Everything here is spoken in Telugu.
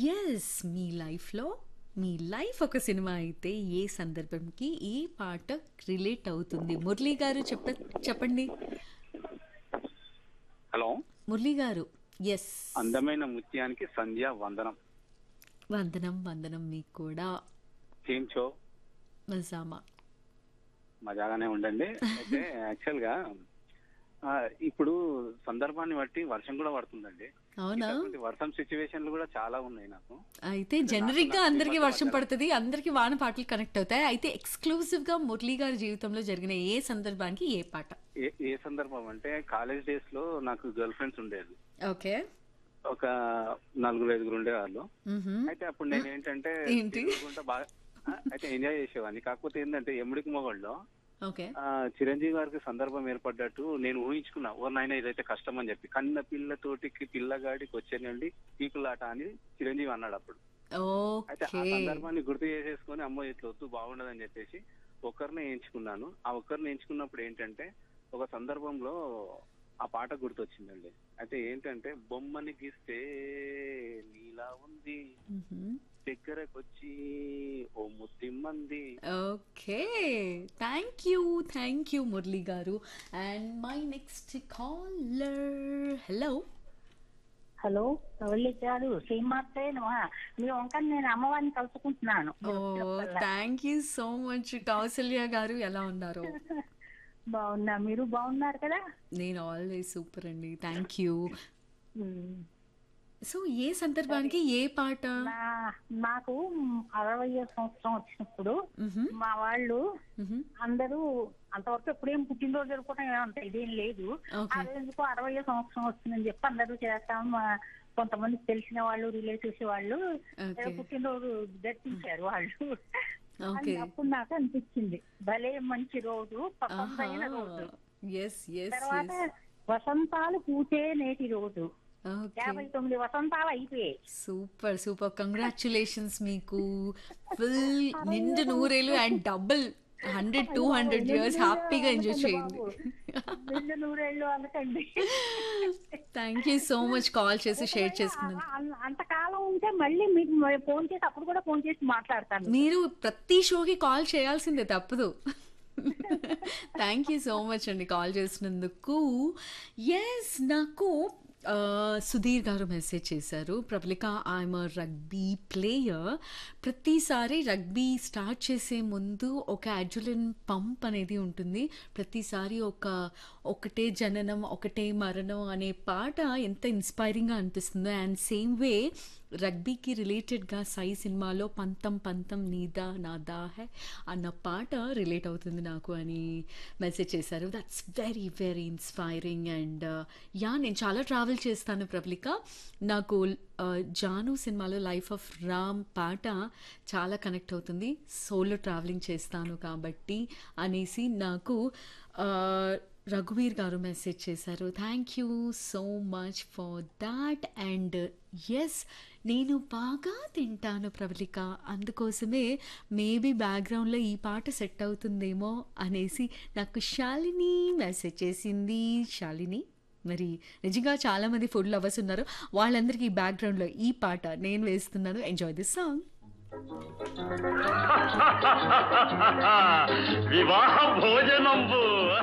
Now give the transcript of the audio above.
యెస్. మీ లైఫ్‌లో మీ లైఫ్ ఒక సినిమా అయితే ఏ సందర్భంకి ఏ పాట రిలేట్ అవుతుంది? మురళి గారు చెప్ప చెప్పండి. హలో మురళి గారు. యెస్. అందమైన ముత్యానికి సంధ్య వందనం వందనం వందనం మీకు కూడా. Team show మజామా. మజాగానే ఉండండి అయితే యాక్చువల్ గా ఆ, ఇప్పుడు సందర్భాన్ని బట్టి వర్షం కూడా పడుతుందండి అవునా? ఇటువంటి వర్షం సిచ్యువేషన్లు కూడా చాలా ఉన్నాయి నాకు అయితే నాకు జనరిక్ గా నాకు ఈ అందరికి మధ్య వర్షం మధ్యలో- పడుతుంది అందరికి వాన పాటలు కనెక్ట్ అవుతాయి అయితే ఎక్స్క్లూజివ్ గా మురళి గారి జీవితంలో జరిగిన ఏ సందర్భానికి ఏ పాట ఏ ఏ సందర్భం అంటే కాలేజ్ డేస్ లో నాకు గర్ల్ ఫ్రెండ్స్ ఉండేది ఓకే ఒక నలుగురు ఐదుగురు ఉండేవాళ్ళు మ్మ్హమ్. అయితే అప్పుడు నేను ఏంటంటే ఏంటి? తిరుగుకుంటా బాగా ఆ, అయితే ఎంజాయ్ చేసేవాడిని కాకపోతే ఏంటంటే ఎముడికి మొగళ్ళు ఓకే ఆ, చిరంజీవి గారికి సందర్భం ఏర్పడ్డట్టు నేను ఊహించుకున్నా ఓ నాయన ఇదైతే కష్టం అని చెప్పి కన్న పిల్లతోటికి పిల్లగాడికి వచ్చేనండి పీకులాట అని చిరంజీవి అన్నాడు అప్పుడు అయితే ఆ ఓకే సందర్భాన్ని గుర్తు చేసేసుకొని అమ్మో ఇట్లా వద్దు బాగుండదని చెప్పేసి ఒకరిని ఎంచుకున్నాను ఆ ఒక్కరిని ఎంచుకున్నప్పుడు ఏంటంటే ఒక సందర్భంలో ఆ పాట గుర్తొచ్చిందండి అయితే ఏంటంటే బొమ్మని గీస్తే నీలా ఉంది మ్మ్హమ్. దగ్గరకొచ్చి ఓ ముత్తిమ్మంది okay thank you thank you Murali garu and my next caller hello hello ఎవరి గారు శ్రీమాతే మీ వంకని నేను అమ్మవారిని కలుసుకుంటున్నాను ఓ thank you so much Kausalya garu ఎలా ఉన్నారు బాగున్నా మీరు బాగున్నారు కదా నేను ఆల్వేస్ సూపర్ అండి థ్యాంక్ యూ ఉమ్. సో ఏ సందర్భానికి ఏ పాట నా నాకు అరవై సంవత్సరం వచ్చినప్పుడు మ్మ్హమ్. మా వాళ్ళు మ్మ్హమ్. అందరూ అంతవరకు ఎప్పుడేం పుట్టినరోజు జరుపుకోవడం ఏమంత ఇదేం లేదు ఓకే. ఆ రోజుకు అరవై సంవత్సరం వస్తుందని చెప్పి అందరూ చేస్తాం మా కొంతమంది తెలిసిన వాళ్ళు రిలేటివ్స్ వాళ్ళు ఓకే. ఏదో పుట్టినరోజు జరిపించారు వాళ్ళు ఓకే. అది అప్పుడు నాకు అనిపించింది భలే మంచి రోజు పసందైన రోజు ఎస్ ఎస్ తర్వాత వసంతాలు పూసే నేటి రోజు ఓకే యాభై తొమ్మిది వసంతాలు అయిపోయాయి సూపర్ సూపర్ కంగ్రాచులేషన్స్ మీకు ఫుల్ నిండు నూరేలు and double hundred two hundred years హ్యాపీగా ఎంజాయ్ చేయండి రెండు నూరేళ్ళు అనకండి thank you so much call చేసి షేర్ చేసుకున్నాను అం- అంతకాలం ఉంటే మళ్ళీ మీకు ఫోన్ చేసి అప్పుడు కూడా ఫోన్ చేసి మాట్లాడతాను మీరు ప్రతి షోకి కాల్ చేయాల్సిందే తప్పదు థ్యాంక్ యూ సో మచ్ అండి కాల్ చేసినందుకు ఎస్ నాకు ఆ, సుధీర్ గారు మెసేజ్ చేశారు ప్రబలిక ఐఎమ్ రగ్బీ ప్లేయర్ ప్రతిసారి రగ్బీ స్టార్ట్ చేసే ముందు ఒక అడ్జులిన్ పంప్ అనేది ఉంటుంది ప్రతిసారి ఒక ఒకటే జననం ఒకటే మరణం అనే పాట ఎంత ఇన్స్పైరింగ్గా అనిపిస్తుందో అండ్ సేమ్ వే రగ్బీకి రిలేటెడ్గా సై సినిమాలో పంతం పంతం నీదా నాదా హే అన్న పాట రిలేట్ అవుతుంది నాకు అని మెసేజ్ చేశారు that's very very inspiring and yeah నేను చాలా ట్రావెల్ చేస్తాను ప్రబలిక నాకు ఆ, జాను సినిమాలో లైఫ్ ఆఫ్ రామ్ పాట చాలా కనెక్ట్ అవుతుంది సోలో ట్రావెలింగ్ చేస్తాను కాబట్టి అనేసి నాకు ఆ, రఘువీర్ గారు మెసేజ్ చేశారు thank you so much for that and yes నేను బాగా తింటాను ప్రబలిక అందుకోసమే మేబీ బ్యాక్గ్రౌండ్లో ఈ పాట సెట్ అవుతుందేమో అనేసి నాకు శాలిని మెసేజ్ చేసింది శాలిని మరి నిజంగా చాలామంది ఫుడ్ లవర్స్ ఉన్నారు వాళ్ళందరికీ ఈ బ్యాక్గ్రౌండ్లో ఈ పాట నేను వేస్తున్నాను ఎంజాయ్ దిస్ సాంగ్ వివాహ భోజనంబు